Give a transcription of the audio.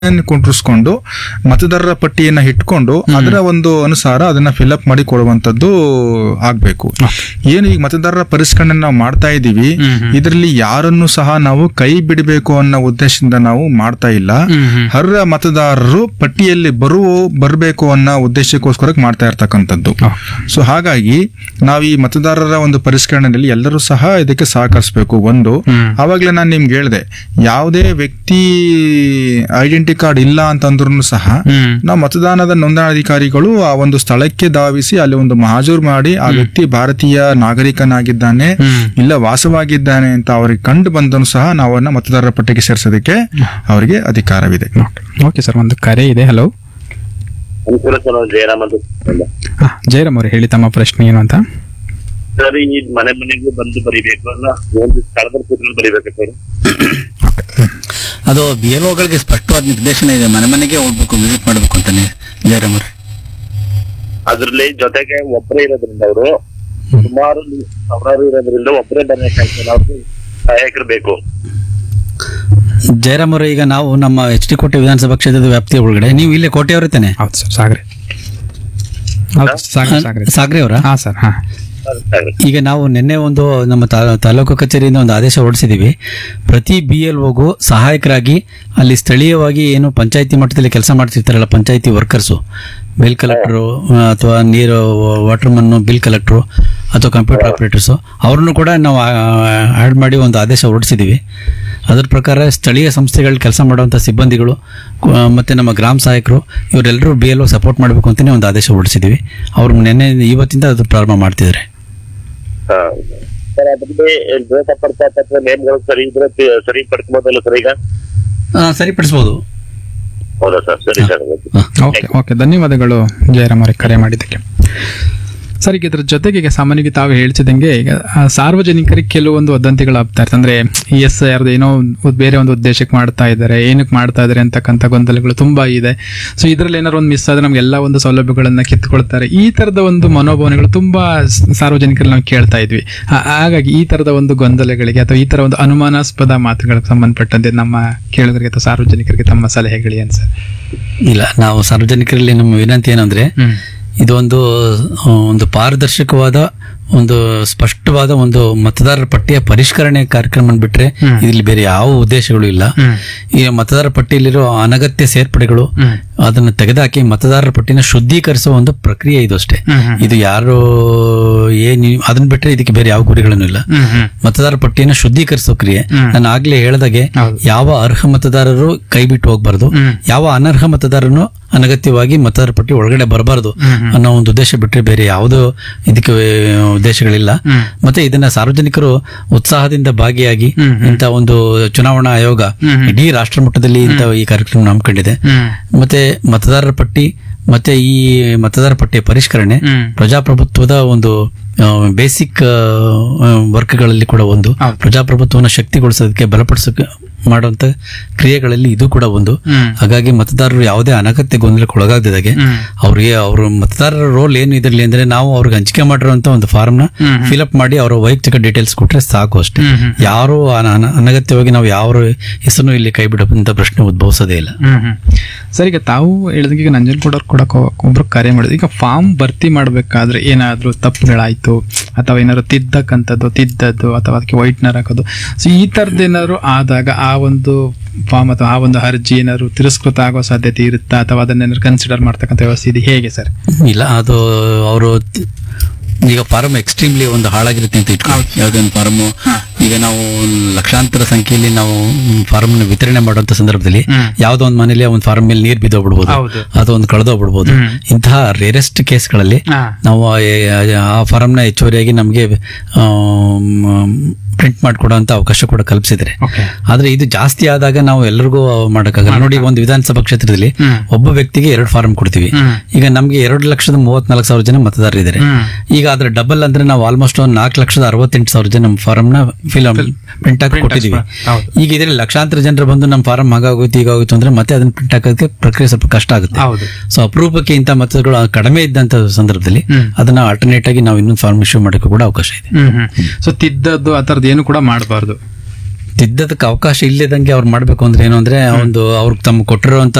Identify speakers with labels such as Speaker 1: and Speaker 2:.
Speaker 1: ಕುಂಡ್ರಿಸ್ಕೊಂಡು ಮತದಾರರ ಪಟ್ಟಿಯನ್ನ ಇಟ್ಕೊಂಡು ಅದರ ಒಂದು ಅನುಸಾರ ಅದನ್ನ ಫಿಲ್ಅಪ್ ಮಾಡಿ ಕೊಡುವಂತದ್ದು ಆಗ್ಬೇಕು ಏನು ಈಗ ಮತದಾರರ ಪರಿಷ್ಕರಣೆ ನಾವು ಮಾಡ್ತಾ ಇದ್ದೀವಿ ಇದರಲ್ಲಿ ಯಾರನ್ನು ಸಹ ನಾವು ಕೈ ಬಿಡಬೇಕು ಅನ್ನೋ ಉದ್ದೇಶದಿಂದ ನಾವು ಮಾಡ್ತಾ ಇಲ್ಲ ಹರ್ರ ಮತದಾರರು ಪಟ್ಟಿಯಲ್ಲಿ ಬರುವ ಬರಬೇಕು ಅನ್ನೋ ಉದ್ದೇಶಕ್ಕೋಸ್ಕರ ಮಾಡ್ತಾ ಇರ್ತಕ್ಕಂಥದ್ದು ಸೊ ಹಾಗಾಗಿ ನಾವು ಈ ಮತದಾರರ ಒಂದು ಪರಿಷ್ಕರಣೆಯಲ್ಲಿ ಎಲ್ಲರೂ ಸಹ ಇದಕ್ಕೆ ಸಹಕರಿಸಬೇಕು ಒಂದು ಆವಾಗಲೇ ನಾನು ನಿಮ್ಗೆ ಹೇಳಿದೆ ಯಾವುದೇ ವ್ಯಕ್ತಿ ಐಡೆಂಟಿ ಕಾರ್ಡ್ ಇಲ್ಲ ಅಂತಂದ್ರೂ ಸಹ ನಾವು ಮತದಾನದ ನೋಂದಣಾಧಿಕಾರಿಗಳು ಆ ಒಂದು ಸ್ಥಳಕ್ಕೆ ಧಾವಿಸಿ ಅಲ್ಲಿ ಒಂದು ಮಹಾಜೂರ್ ಮಾಡಿ ಆ ವ್ಯಕ್ತಿ ಭಾರತೀಯ ನಾಗರಿಕನಾಗಿದ್ದಾನೆ ಇಲ್ಲ ವಾಸವಾಗಿದ್ದಾನೆ ಅಂತ ಅವರಿಗೆ ಕಂಡು ಬಂದನು ಸಹ ನಾವು ಅವನ್ನ ಮತದಾರರ ಪಟ್ಟಿಗೆ ಸೇರಿಸೋದಕ್ಕೆ ಅವರಿಗೆ ಅಧಿಕಾರವಿದೆ
Speaker 2: ಓಕೆ ಸರ್ ಒಂದು ಕರೆ ಇದೆ ಹಲೋ
Speaker 3: ಅನುಕೂಲ ಸರ್ ನಾವು ಜಯರಾಮ್ ಅಂತ
Speaker 2: ಜಯರಾಮ್ ಅವರು ಹೇಳಿ ತಮ್ಮ ಪ್ರಶ್ನೆ ಏನು ಅಂತ
Speaker 3: ಸರ್ ಈ ಮನೆ ಮನೆಗೂ ಬಂದು ಬರಿಬೇಕು ಅಲ್ಲ ಒಂದು ಸ್ಥಳದಲ್ಲಿ ಕೂತ್ಕೊಂಡು ಬರಿಬೇಕು ಸರ್
Speaker 4: ಅದು ಬಿ ಎಲ್ ಒಗಳಿಗೆ ಸ್ಪಷ್ಟವಾದ ನಿರ್ದೇಶನ ಇದೆ ಮನೆ ಮನೆಗೆ ಹೋಗ್ಬೇಕು ವಿಸಿಟ್ ಮಾಡ್ಬೇಕು ಅಂತಾನೆ ಜಯರಾಮ್ ಅವ್ರೆ
Speaker 3: ಅದ್ರಲ್ಲಿ ಜೊತೆಗೆ ಒಬ್ಬರೇ ಇರೋದ್ರಿಂದ ಅವರು ಸುಮಾರು ಸಾವಿರಾರು ಇರೋದ್ರಿಂದ ಒಬ್ಬರೇ ಬರಬೇಕಾಗ್ತದೆ ಅವ್ರಿಗೆ ಸಹಾಯಕರು ಬೇಕು
Speaker 4: ಜಯರಾಮ್ ಅವರೇ ಈಗ ನಾವು ನಮ್ಮ ಎಚ್ ಡಿ ಕೋಟೆ ವಿಧಾನಸಭಾ ಕ್ಷೇತ್ರದ ವ್ಯಾಪ್ತಿಯ ಒಳಗಡೆ ನೀವು ಇಲ್ಲೇ ಕೋಟೆಯವರೇ ತಾನೆ
Speaker 2: ಹೌದು ಸರ್ ಸಾಗರೆ ಹೌದು ಸಾಗರೆ ಸಾಗರೆ
Speaker 4: ಸಾಗ್ರೆ ಅವರ
Speaker 2: ಹಾ ಸರ್ ಹಾ
Speaker 3: ಸರಿ.
Speaker 4: ಈಗ ನಾವು ನಿನ್ನೆ ಒಂದು ನಮ್ಮ ತಾ- ತಾಲೂಕು ಕಚೇರಿಯಿಂದ ಒಂದು ಆದೇಶ ಹೊರಡಿಸಿದೀವಿ ಪ್ರತಿ ಬಿ ಎಲ್ ಒಗೂ ಸಹಾಯಕರಾಗಿ ಅಲ್ಲಿ ಸ್ಥಳೀಯವಾಗಿ ಏನು ಪಂಚಾಯತಿ ಮಟ್ಟದಲ್ಲಿ ಕೆಲಸ ಮಾಡ್ತಿರ್ತಾರಲ್ಲ ಪಂಚಾಯತಿ ವರ್ಕರ್ಸು ಬಿಲ್ ಕಲೆಕ್ಟರು ಅಥವಾ ನೀರು ವಾಟರ್ಮನ್ನು ಬಿಲ್ ಕಲೆಕ್ಟ್ರು ಅಥವಾ ಕಂಪ್ಯೂಟರ್ ಆಪರೇಟರ್ಸು ಅವ್ರನ್ನು ಕೂಡ ನಾವು ಆ್ಯಡ್ ಮಾಡಿ ಒಂದು ಆದೇಶ ಹೊರಡಿಸಿದ್ದೀವಿ ಅದ್ರ ಪ್ರಕಾರ ಸ್ಥಳೀಯ ಸಂಸ್ಥೆಗಳಲ್ಲಿ ಕೆಲಸ ಮಾಡುವಂಥ ಸಿಬ್ಬಂದಿಗಳು ಕು- ಮತ್ತೆ ನಮ್ಮ ಗ್ರಾಮ ಸಹಾಯಕರು ಇವರೆಲ್ಲರೂ ಬಿ ಎಲ್ ಒ ಸಪೋರ್ಟ್ ಮಾಡಬೇಕು ಅಂತಲೇ ಒಂದು ಆದೇಶ ಹೊರಡಿಸಿದ್ದೀವಿ ಅವ್ರು ನಿನ್ನೆ ಇವತ್ತಿಂದ ಅದು ಪ್ರಾರಂಭ ಮಾಡ್ತಿದ್ದಾರೆ
Speaker 3: ಹಾ. ಸರ್ ಅದ್ರಲ್ಲಿ ಡೇಟ್ ಆಫ್ ಬರ್ತ್ ಅಥವಾ ನೇಮ್ಗಳು ಸರಿ ಇದ್ರೆ ತಿ- ಸರಿ ಪಡ್ಕೊಬೋದಲ್ಲ ಸರ್ ಈಗ
Speaker 4: ಆ, ಸರಿಪಡಿಸ್ಬೋದು
Speaker 3: ಹೌದಾ ಸರ್ ಸರಿ ಸರ್
Speaker 2: ಓಕೆ ಓಕೆ ಧನ್ಯವಾದಗಳು ಜಯರಾಮ್ ಅವರಿಗೆ ಕರೆ ಮಾಡಿದ್ದಕ್ಕೆ ಸರ್ ಈಗ ಇದ್ರ ಜೊತೆಗೆ ಈಗ ಸಾಮಾನ್ಯವಾಗಿ ತಾವು ಹೇಳ್ತಿದ್ದಂಗೆ ಈಗ ಆ, ಸಾರ್ವಜನಿಕರಿಗೆ ಕೆಲವೊಂದು ವದಂತಿಗಳು ಆಗ್ತಾ ಇರ್ತದೆ ಅಂದ್ರೆ ಎಸ್ ಯಾರ್ದು ಏನೋ ಒಂದು ಬೇರೆ ಒಂದು ಉದ್ದೇಶಕ್ಕೆ ಮಾಡ್ತಾ ಇದ್ದಾರೆ ಏನಕ್ಕೆ ಮಾಡ್ತಾ ಇದ್ದಾರೆ ಅಂತಕ್ಕಂಥ ಗೊಂದಲಗಳು ತುಂಬಾ ಇದೆ ಸೊ ಇದರಲ್ಲಿ ಏನಾದ್ರು ಒಂದು ಮಿಸ್ ಆದ್ರೆ ನಮ್ಗೆಲ್ಲ ಒಂದು ಸೌಲಭ್ಯಗಳನ್ನ ಕಿತ್ಕೊಳ್ತಾರೆ ಈ ತರದ ಒಂದು ಮನೋಭಾವನೆಗಳು ತುಂಬಾ ಸ- ಸಾರ್ವಜನಿಕರಲ್ಲಿ ನಾವು ಕೇಳ್ತಾ ಇದ್ವಿ ಹಾ- ಹಾಗಾಗಿ ಈ ತರದ ಒಂದು ಗೊಂದಲಗಳಿಗೆ ಅಥವಾ ಈ ತರ ಒಂದು ಅನುಮಾನಾಸ್ಪದ ಮಾತುಗಳಿಗೆ ಸಂಬಂಧಪಟ್ಟಂತೆ ನಮ್ಮ ಕೇಳುಗರಿಗೆ ಅಥವಾ ಸಾರ್ವಜನಿಕರಿಗೆ ತಮ್ಮ ಸಲಹೆಗಳು ಏನು ಸರ್
Speaker 4: ಇಲ್ಲ ನಾವು ಸಾರ್ವಜನಿಕರಲ್ಲಿ ನಮ್ಮ ವಿನಂತಿ ಏನಂದ್ರೆ
Speaker 2: ಹ್ಮ್
Speaker 4: ಇದು ಒಂದು ಆ, ಒಂದು ಪಾರದರ್ಶಕವಾದ ಒಂದು ಸ್ಪಷ್ಟವಾದ ಒಂದು ಮತದಾರರ ಪಟ್ಟಿಯ ಪರಿಷ್ಕರಣೆ ಕಾರ್ಯಕ್ರಮ ಬಿಟ್ರೆ ಇಲ್ಲಿ ಬೇರೆ ಯಾವ ಉದ್ದೇಶಗಳು ಇಲ್ಲ
Speaker 2: ಹ್ಮ್.
Speaker 4: ಈ ಮತದಾರರ ಪಟ್ಟಿಯಲ್ಲಿರೋ ಅನಗತ್ಯ ಸೇರ್ಪಡೆಗಳು
Speaker 2: ಹ್ಮ್.
Speaker 4: ಅದನ್ನು ತೆಗೆದುಹಾಕಿ ಮತದಾರರ ಪಟ್ಟಿನ ಶುದ್ಧೀಕರಿಸುವ ಒಂದು ಪ್ರಕ್ರಿಯೆ ಇದು ಅಷ್ಟೇ
Speaker 2: ಹ್ಮ್, ಹ್ಮ್.
Speaker 4: ಇದು ಯಾರು ಏನು ಅದನ್ನ ಬಿಟ್ರೆ ಇದಕ್ಕೆ ಬೇರೆ ಯಾವ ಗುರಿಗಳನ್ನು ಇಲ್ಲ
Speaker 2: ಹ್ಮ್ ಹ್ಮ್
Speaker 4: ಮತದಾರರ ಪಟ್ಟಿಯನ್ನು ಶುದ್ಧೀಕರಿಸೋ ಕ್ರಿಯೆ
Speaker 2: ಹ್ಮ್.
Speaker 4: ನಾನು ಆಗ್ಲೇ ಹೇಳ್ದಾಗೆ
Speaker 2: ಹೌದು.
Speaker 4: ಯಾವ ಅರ್ಹ ಮತದಾರರು ಕೈ ಬಿಟ್ಟು ಹೋಗ್ಬಾರ್ದು
Speaker 2: ಹ್ಮ್.
Speaker 4: ಯಾವ ಅನರ್ಹ ಮತದಾರನು ಅನಗತ್ಯವಾಗಿ ಮತದಾರ ಪಟ್ಟಿ ಒಳಗಡೆ ಬರಬಾರ್ದು
Speaker 2: ಹ್ಮ್, ಹ್ಮ್.
Speaker 4: ಅನ್ನೋ ಒಂದು ಉದ್ದೇಶ ಬಿಟ್ಟರೆ ಬೇರೆ ಯಾವುದೋ ಇದಕ್ಕೆ ಆ, ಉದ್ದೇಶಗಳಿಲ್ಲ
Speaker 2: ಹ್ಮ್.
Speaker 4: ಮತ್ತೆ ಇದನ್ನ ಸಾರ್ವಜನಿಕರು ಉತ್ಸಾಹದಿಂದ ಭಾಗಿಯಾಗಿ
Speaker 2: ಹ್ಮ್, ಹ್ಮ್.
Speaker 4: ಇಂಥ ಒಂದು ಚುನಾವಣಾ ಆಯೋಗ
Speaker 2: ಹ್ಮ್, ಹ್ಮ್.
Speaker 4: ಇಡೀ ರಾಷ್ಟ್ರ ಮಟ್ಟದಲ್ಲಿ ಇಂಥ ಈ ಕಾರ್ಯಕ್ರಮ ಹಮ್ಮಿಕೊಂಡಿದೆ
Speaker 2: ಹ್ಮ್
Speaker 4: ಮತ್ತೆ ಮತದಾರರ ಪಟ್ಟಿ ಮತ್ತೆ ಈ ಮತದಾರ ಪಟ್ಟಿಯ ಪರಿಷ್ಕರಣೆ
Speaker 2: ಹ್ಮ್.
Speaker 4: ಪ್ರಜಾಪ್ರಭುತ್ವದ ಒಂದು ಬೇಸಿಕ್ ವರ್ಕ್ಗಳಲ್ಲಿ ಕೂಡ ಒಂದು
Speaker 2: ಹೌದು.
Speaker 4: ಪ್ರಜಾಪ್ರಭುತ್ವವನ್ನು ಶಕ್ತಿಗೊಳಿಸೋದಕ್ಕೆ ಬಲಪಡಿಸೋಕೆ ಮಾಡುವಂತ ಕ್ರಿಯೆಗಳಲ್ಲಿ ಇದು ಕೂಡ ಒಂದು
Speaker 2: ಹ್ಮ್.
Speaker 4: ಹಾಗಾಗಿ ಮತದಾರರು ಯಾವುದೇ ಅನಗತ್ಯ ಗೊಂದಲಕ್ಕೆ ಒಳಗಾಗದಾಗೆ
Speaker 2: ಹ್ಮ್.
Speaker 4: ಅವ್ರಿಗೆ ಅವ್ರ ಮತದಾರರ ರೋಲ್ ಏನು ಇದರಲ್ಲಿ ಅಂದ್ರೆ ನಾವು ಅವ್ರಿಗೆ ಹಂಚಿಕೆ ಮಾಡಿರುವಂತ ಒಂದು ಫಾರ್ಮ್ ನ
Speaker 2: ಹ್ಮ್.
Speaker 4: ಫಿಲ್ಅಪ್ ಮಾಡಿ ಅವರ ವೈಯಕ್ತಿಕ ಡೀಟೇಲ್ಸ್ ಕೊಟ್ರೆ ಸಾಕು ಅಷ್ಟೇ
Speaker 2: ಹ್ಮ್, ಹ್ಮ್.
Speaker 4: ಯಾರು ಅನ- ಅನ- ಅನಗತ್ಯವಾಗಿ ನಾವು ಯಾವ ಹೆಸರು ಇಲ್ಲಿ ಕೈ ಬಿಡುವಂತ ಪ್ರಶ್ನೆ ಉದ್ಭವಿಸೋದೇ ಇಲ್ಲ
Speaker 2: ಹ್ಮ್ ಹ್ಮ್ ಸರ್ ಈಗ ತಾವು ಹೇಳಿದಂಗೆ ಈಗ ನಂಜನಗೂಡವ್ರು ಕೂಡ ಕೊ- ಒಬ್ರು ಕರೆ ಮಾಡಿದ್ರು ಈಗ ಫಾರ್ಮ್ ಭರ್ತಿ ಮಾಡ್ಬೇಕಾದ್ರೆ ಏನಾದ್ರೂ ತಪ್ಪುಗಳಾಯ್ತು ಅಥವಾ ಏನಾದ್ರು ತಿದ್ದಕ್ಕಂಥದ್ದು ತಿದ್ದದ್ದು ಅಥವಾ ಅದಕ್ಕೆ ವೈಟ್ನರ್ ಹಾಕೋದು ಸೊ ಈ ತರದ್ದು ಏನಾದ್ರು ಆದಾಗ ಆ ಒಂದು ಫಾರ್ಮ್ ಅಥವಾ ಆ ಒಂದು ಅರ್ಜಿ ಏನಾದ್ರು ತಿರಸ್ಕೃತ ಆಗೋ ಸಾಧ್ಯತೆ ಇರುತ್ತಾ ಅಥವಾ ಅದನ್ನೇನಾದ್ರು ಕನ್ಸಿಡರ್ ಮಾಡ್ತಕ್ಕಂಥ ವ್ಯವಸ್ಥೆ ಇದೆ ಹೇಗೆ ಸರ್
Speaker 4: ಇಲ್ಲ ಅದು ಅವರು ಈಗ ಫಾರಂ ಎಕ್ಸ್ಟ್ರೀಮ್ಲಿ ಒಂದು ಹಾಳಾಗಿರುತ್ತೆ ಅಂತ ಇಟ್ಕೊಳ್ಳಿ ಯಾವುದೇ ಒಂದು ಫಾರಮ್ ಈಗ ನಾವು ಲಕ್ಷಾಂತರ ಸಂಖ್ಯೆಯಲ್ಲಿ ನಾವು ಫಾರಂ ವಿತರಣೆ ಮಾಡುವಂತ ಸಂದರ್ಭದಲ್ಲಿ
Speaker 2: ಹ್ಮ್.
Speaker 4: ಯಾವುದೋ ಒಂದು ಮನೇಲಿ ಒಂದು ಫಾರಂ ಮೇಲೆ ನೀರು ಬಿದ್ದೋಗ್ಬಿಡ್ಬೋದು
Speaker 2: ಹೌದು.
Speaker 4: ಅಥವಾ ಒಂದು ಕಳೆದೋಗ್ಬಿಡ್ಬೋದು
Speaker 2: ಹ್ಮ್.
Speaker 4: ಇಂತಹ ರೇರೆಸ್ಟ್ ಕೇಸ್ಗಳಲ್ಲಿ
Speaker 2: ಹಾ.
Speaker 4: ನಾವು ಆ- ಆ ಫಾರಂನ ಹೆಚ್ಚುವರಿಯಾಗಿ ನಮಗೆ ಪ್ರಿಂಟ್ ಮಾಡಿಕೊಡುವಂತ ಅವಕಾಶ ಕೂಡ ಕಲ್ಪಿಸಿದ್ದಾರೆ
Speaker 2: ಓಕೆ
Speaker 4: ಆದ್ರೆ ಇದು ಜಾಸ್ತಿ ಆದಾಗ ನಾವು ಎಲ್ಲರಿಗೂ ಮಾಡಕ್ಕಾಗಲ್ಲ ನೋಡಿ ಒಂದು ವಿಧಾನಸಭಾ ಕ್ಷೇತ್ರದಲ್ಲಿ
Speaker 2: ಹ್ಮ್.
Speaker 4: ಒಬ್ಬ ವ್ಯಕ್ತಿಗೆ ಎರಡು ಫಾರಂ ಕೊಡ್ತೀವಿ
Speaker 2: ಹ್ಮ್.
Speaker 4: ಈಗ ನಮ್ಗೆ ಎರಡು ಲಕ್ಷದ ಮೂವತ್ನಾಲ್ಕು ಸಾವಿರ ಜನ ಮತದಾರರಿದ್ದಾರೆ
Speaker 2: ಹ್ಮ್.
Speaker 4: ಈಗ ಅದ್ರ ಡಬಲ್ ಅಂದ್ರೆ ನಾವು ಆಲ್ಮೋಸ್ಟ್ ಒಂದು ನಾಲ್ಕು ಲಕ್ಷದ ಅರವತ್ತೆಂಟು ಸಾವಿರ ಜನ ನಮ್ಮ ಫಾರಂ ನ ಫಿಲ್ ಪ್ರಿಂಟ್ ಹಾಕಿ
Speaker 2: print
Speaker 4: ಕೊಟ್ಟಿದೀವಿ
Speaker 2: ಹಾಕ್ಸ್ಬ- ಹೌದು.
Speaker 4: ಈಗ ಇದರಲ್ಲಿ ಲಕ್ಷಾಂತರ ಜನರು ಬಂದು ನಮ್ಮ ಫಾರಂ ಹಾಗಾಗೋಯ್ತು ಹೀಗಾಗೋಯ್ತು ಅಂದ್ರೆ ಮತ್ತೆ ಅದನ್ನ ಪ್ರಿಂಟ್ ಹಾಕೋದಕ್ಕೆ ಪ್ರಕ್ರಿಯೆ ಸ್ವಲ್ಪ ಕಷ್ಟ ಆಗುತ್ತೆ
Speaker 2: ಹೌದು
Speaker 4: ಸೊ ಅಪರೂಪಕ್ಕೆ ಇಂಥ ಮತಗಳು ಕಡಿಮೆ ಇದ್ದಂತ ಸಂದರ್ಭದಲ್ಲಿ
Speaker 2: ಹ್ಮ್.
Speaker 4: ಅದನ್ನ ಆಲ್ಟರ್ನೇಟ್ ಆಗಿ ನಾವು ಇನ್ನೊಂದು ಫಾರ್ಮ್ ಇಶ್ಯೂ ಮಾಡೋಕೆ ಕೂಡ ಅವಕಾಶ ಇದೆ
Speaker 2: ಹ್ಮ್ ಹ್ಮ್ ಸೊ ತಿದ್ದದ್ದು ಆ ಥರದ್ದು ಏನು ಕೂಡ ಮಾಡಬಾರ್ದು
Speaker 4: ತಿದ್ದದಕ್ಕೆ ಅವಕಾಶ ಇಲ್ಲದಂಗೆ ಅವ್ರು ಮಾಡ್ಬೇಕು ಅಂದ್ರೆ ಏನು ಅಂದ್ರೆ ಒಂದು ಅವ್ರಿಗೆ ತಮ್ಮ ಕೊಟ್ಟಿರುವಂತ